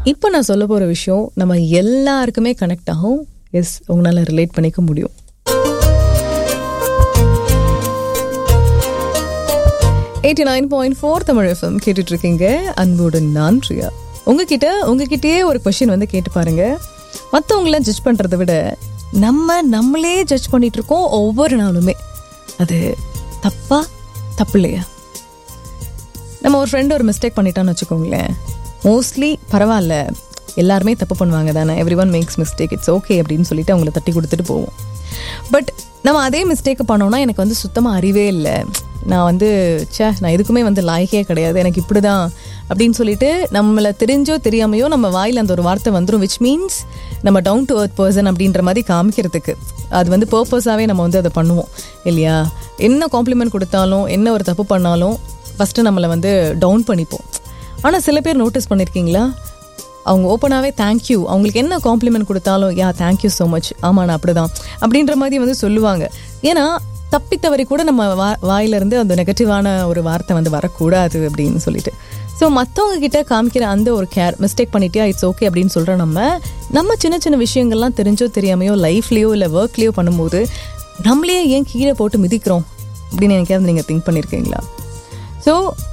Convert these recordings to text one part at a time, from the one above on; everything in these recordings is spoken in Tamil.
இப்போ நான் சொல்ல போகிற விஷயம் நம்ம எல்லாருக்குமே கனெக்ட் ஆகும் எஸ் உங்களால் ரிலேட் பண்ணிக்க முடியும் eighty nine point four Tamil FM கேட்டுட்டு இருக்கீங்க அன்புடன் நான் பிரியா உங்ககிட்ட உங்ககிட்டயே ஒரு கொஷின் வந்து கேட்டு பாருங்க மற்றவங்கள ஜட்ஜ் பண்ணுறதை விட நம்ம நம்மளே ஜட்ஜ் பண்ணிட்டு இருக்கோம் ஒவ்வொரு நாளுமே அது தப்பா தப்பு இல்லையா நம்ம ஒரு ஃப்ரெண்டு ஒரு மிஸ்டேக் பண்ணிட்டான்னு வச்சுக்கோங்களேன் மோஸ்ட்லி பரவாயில்ல எல்லாருமே தப்பு பண்ணுவாங்க தானே every one makes mistake it's okay அப்படின்னு சொல்லிட்டு அவங்கள தட்டி கொடுத்துட்டு போவோம் பட் நம்ம அதே மிஸ்டேக்கை பண்ணோம்னா எனக்கு வந்து சுத்தமாக அறிவே இல்லை நான் வந்து ச்சே நான் எதுக்குமே வந்து லாய்க்கே கிடையாது எனக்கு இப்படி தான் அப்படின்னு சொல்லிட்டு நம்மளை தெரிஞ்சோ தெரியாமையோ நம்ம வாயில் அந்த ஒரு வார்த்தை வந்துடும் விச் மீன்ஸ் நம்ம டவுன் டு அர்த் பர்சன் அப்படின்ற மாதிரி காமிக்கிறதுக்கு அது வந்து பர்பஸாகவே நம்ம வந்து அதை பண்ணுவோம் இல்லையா என்ன காம்ப்ளிமெண்ட் கொடுத்தாலும் என்ன ஒரு தப்பு பண்ணாலும் ஃபஸ்ட்டு நம்மளை வந்து டவுன் பண்ணிப்போம் ஆனால் சில பேர் நோட்டீஸ் பண்ணியிருக்கீங்களா அவங்க ஓப்பனாகவே தேங்க்யூ அவங்களுக்கு என்ன காம்ப்ளிமெண்ட் கொடுத்தாலும் யா தேங்க்யூ ஸோ மச் ஆமா நான் அப்படிதான் அப்படின்ற மாதிரி வந்து சொல்லுவாங்க ஏன்னா தப்பித்தவரை கூட நம்ம வா வாயிலிருந்து அந்த நெகட்டிவான ஒரு வார்த்தை வந்து வரக்கூடாது அப்படின்னு சொல்லிட்டு ஸோ மற்றவங்க கிட்ட காமிக்கிற அந்த ஒரு கேர் மிஸ்டேக் பண்ணிட்டியா இட்ஸ் ஓகே அப்படின்னு சொல்கிற நம்ம நம்ம சின்ன சின்ன விஷயங்கள்லாம் தெரிஞ்சோ தெரியாமையோ லைஃப்லேயோ இல்லை ஒர்க்லேயோ பண்ணும்போது நம்மளே ஏன் கீழே போட்டு மிதிக்கிறோம் அப்படின்னு எனக்காவது நீங்கள் திங்க் பண்ணியிருக்கீங்களா ஸோ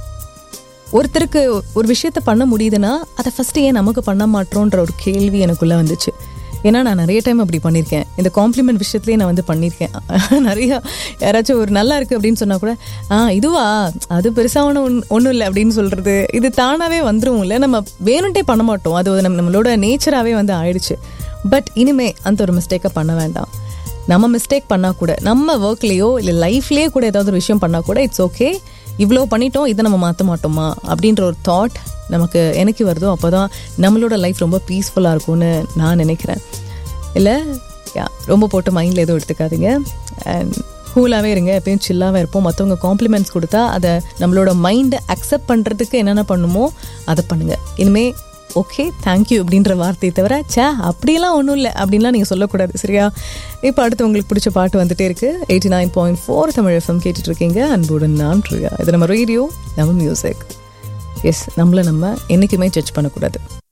ஒருத்தருக்கு ஒரு விஷயத்த பண்ண முடியுதுன்னா அதை ஃபஸ்ட்டு ஏன் நமக்கு பண்ண மாட்டோன்ற ஒரு கேள்வி எனக்குள்ளே வந்துச்சு ஏன்னா நான் நிறைய டைம் அப்படி பண்ணியிருக்கேன் இந்த காம்ப்ளிமெண்ட் விஷயத்துலேயே நான் வந்து பண்ணியிருக்கேன் நிறையா யாராச்சும் ஒரு நல்லா இருக்குது அப்படின்னு சொன்னால் கூட ஆ இதுவா அது பெருசாக ஒன்றும் ஒன்றும் இல்லை அப்படின்னு சொல்கிறது இது தானாகவே வந்துடும் இல்லை நம்ம வேணுன்ட்டே பண்ண மாட்டோம் அது ஒரு நம்ம நம்மளோட நேச்சராகவே வந்து ஆயிடுச்சு பட் இனிமே அந்த ஒரு மிஸ்டேக்கை பண்ண வேண்டாம் நம்ம மிஸ்டேக் பண்ணால் கூட நம்ம ஒர்க்லேயோ இல்லை லைஃப்லேயே கூட ஏதாவது ஒரு விஷயம் பண்ணால் கூட இட்ஸ் ஓகே இவ்வளோ பண்ணிட்டோம் இதை நம்ம மாற்ற மாட்டோமா அப்படின்ற ஒரு தாட் நமக்கு எனக்கு வருதோ அப்போ தான் நம்மளோட லைஃப் ரொம்ப பீஸ்ஃபுல்லாக இருக்கும்னு நான் நினைக்கிறேன் இல்லை யா ரொம்ப போட்டு மைண்டில் எதுவும் எடுத்துக்காதீங்க அண்ட் கூலாகவே இருங்க எப்பயும் சில்லாகவே இருப்போம் மற்றவங்க காம்ப்ளிமெண்ட்ஸ் கொடுத்தா அதை நம்மளோட மைண்டை அக்செப்ட் பண்ணுறதுக்கு என்னென்ன பண்ணுமோ அதை பண்ணுங்கள் இனிமேல் ஓகே தேங்க்யூ அப்படின்ற வார்த்தையை தவிர சே அப்படியெல்லாம் ஒன்றும் இல்லை அப்படின்லாம் நீங்கள் சொல்லக்கூடாது சரியா இப்போ அடுத்து உங்களுக்கு பிடிச்ச பாட்டு வந்துட்டே இருக்கு eighty nine point four Tamil FM கேட்டுட்டு இருக்கீங்க அன்புடன் நான் ப்ரியா இது நம்ம ரேடியோ நம்ம மியூசிக் எஸ் நம்மளை நம்ம என்றைக்குமே ஜட்ஜ் பண்ணக்கூடாது